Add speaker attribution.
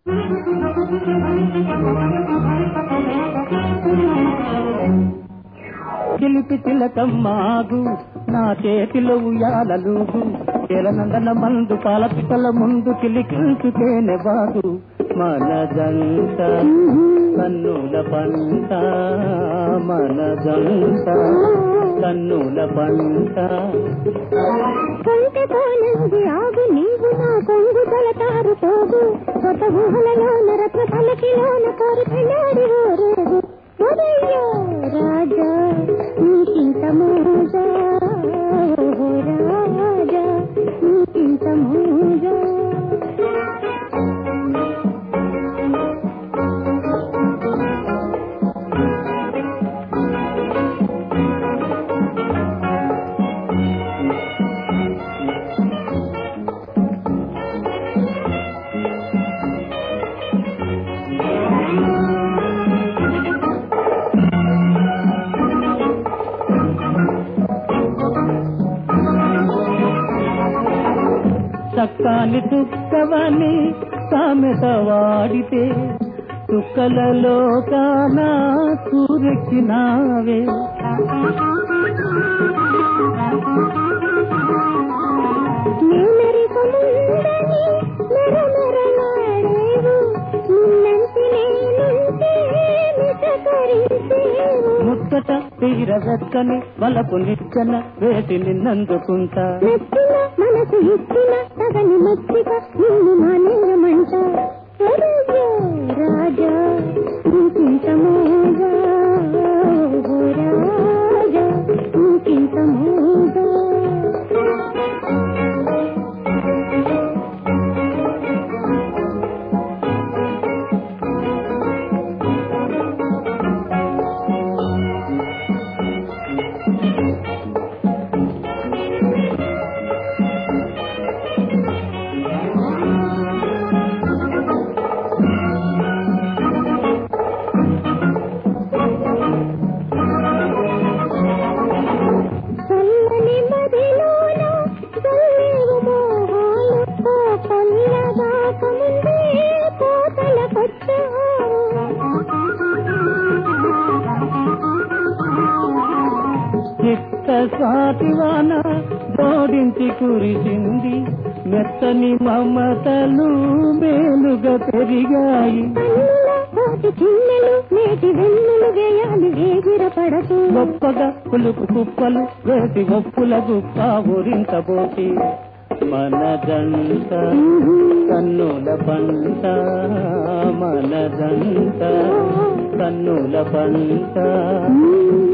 Speaker 1: చిలిపి చిలకమ్మాగు నా చేతిలో ఉయ్యాలలుగు ఎలనందన మందు పాలపిటల ముందు చిలికిల్చుతేనే బాగు మన జంట కన్నుల పంట మన జంట కన్నుల పంట
Speaker 2: కంటి పోనంది ఆగు నీవు నా కొంగు తలతారు పోగు కొత్త ఊహలలోన రత్న పలకిలోన కోరి పెళ్ళాడి ఊరేగు మొదయ్యో రాజా నీకింత మోజా ఓహో రాజా నీకింత మోజా
Speaker 1: చక్కాని చుక్కవని సామెత వాడితే చుక్కలలో కానా సూరెక్కినావే
Speaker 2: నేనరికముందని మెరమెరలాడేవు నిన్నంటి నేనుంటే నిజకరించేవు
Speaker 1: ముచ్చట తీరవెక్కని వలపు నిచ్చన వేటి నిన్నందుకుంటా
Speaker 2: మెచ్చిన మనసు ఇచ్చిన తగని మచ్చిక నిన్ను మానేయమంట ఒరయ్యో రాజా నీకింత మోజా ఓ రాజా నీకింత మోజా చల్లని మదిలోన చల్లేవు మోహాలు ఓ కొల్లదాక ముందే
Speaker 1: చిత్త స్వాతివాన జోడించి కురిసింది మెత్తని మమతలు మేలుగా పెరిగాయి
Speaker 2: చిన్నెలు నేటి వెన్నులు వేయాలి వేగిర పడకు
Speaker 1: గొప్పగా పులుపు కుప్పలు వేసి ఒప్పుల గుప్ప ఊరించబోతి మన జంట కన్నుల పంట మన జంట కన్నుల పంట
Speaker 2: మ్మ్.